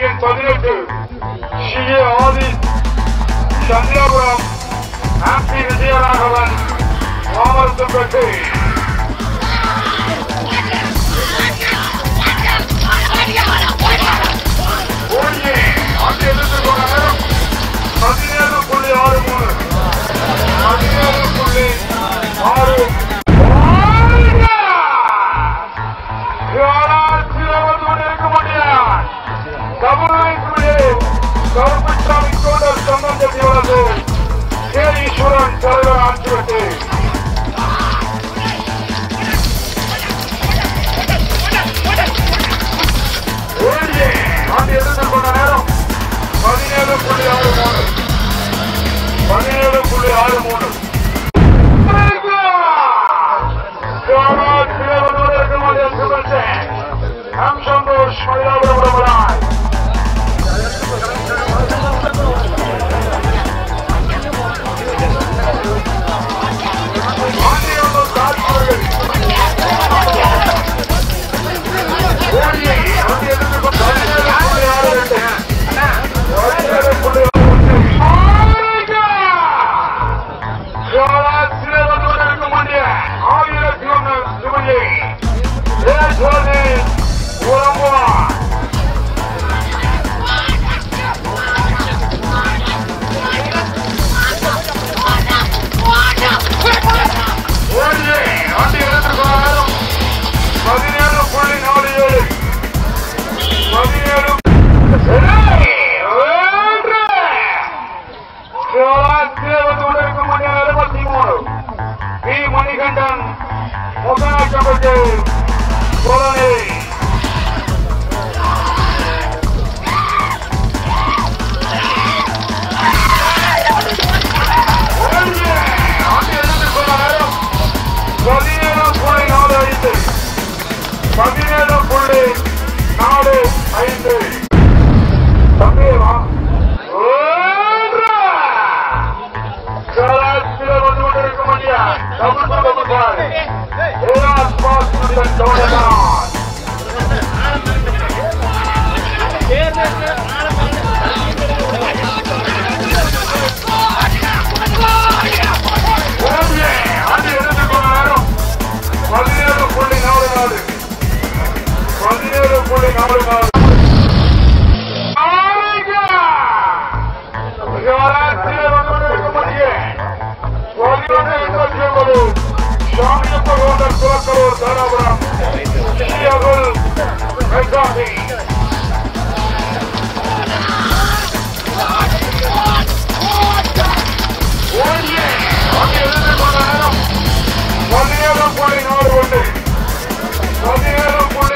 எண் பதினெட்டு ஷியே ஆதி சந்திரபுரம் ஹாப்பி விஜயராகவன் மாமரத்துப்பட்டு ஓடியே ஆண்டு எதிர்த்து நேரம் பதினேழு புள்ளி ஆறு மூணு பதினேழு புள்ளி ஆறு கருப்பசாமி கோடர் சம்பந்தத்தியுள்ளது கேரீஸ்வரன் தலைவர் ஆட்சிவிட்டு ஓடியே ஆண்டு எதிர்த்து கொண்ட நேரம் பதினேழு புள்ளி ஆறு மூணு பதினேழு புள்ளி ஆறு மூணு I'm Shandosh, Mayabra Brahmanai. ஆண்டியோடு காட்சிகள் ஓடியே ஆண்டு எதிர்த்து கொண்ட பதினேழு புள்ளி ஆறு ரெண்டு பதினேழு புள்ளி ஆறு ரெண்டு. சிவராத்திரி வந்து கொண்டிருக்க வேண்டிய ஆயிரத்தி ஒன்று சிவனி ஏசுவதி உறம்புவா ஓடியே ஆண்டு எடுத்துக்கொண்டாலும் பதினேழு புள்ளி நாலு ஏழு பதினேழு சிவராத்திரி வந்து கொண்டிருக்க வேண்டிய எழுபத்தி மூணு பி மணிகண்டன் முகநாட்டப்பட்டு சோழனே ஓடியே ஆண்டு எடுத்துக்கொண்ட நேரம் பதினேழு புள்ளி நாலு ஐந்து பதினேழு புள்ளி நாலு ஐந்து தம்பேவா சராசியில் வந்து கொண்டிருக்க முடியா தமிழ் பந்தமுத்தார் ஏராஸ் பாசுடன் தோழனார் ஓடியே ஆண்டு எடுத்துக்கொண்ட நேரம் பதினேழு புள்ளி நாலு நாலு பதினேழு புள்ளி நாலு நாலு பதினேழு புள்ளி நாலு ஒன்று பதினேழு புள்ளி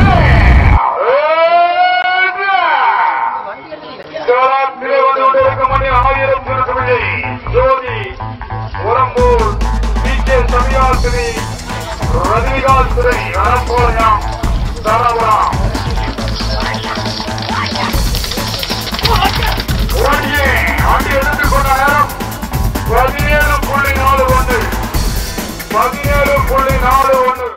சிவராத்திரி வந்து கொண்டிருக்க மணி ஆயிரம் திருத்தமிழை ஜோதி உரம்பூர் பி கே சமியாசிரி ரஜினிகாந்திரி அறப்போயம் தரபுரம் ஓடியே ஆண்டு எடுத்துக் கொண்ட நேரம் பதினேழு புள்ளி நாலு ஒன்று பதினேழு புள்ளி நாலு ஒன்று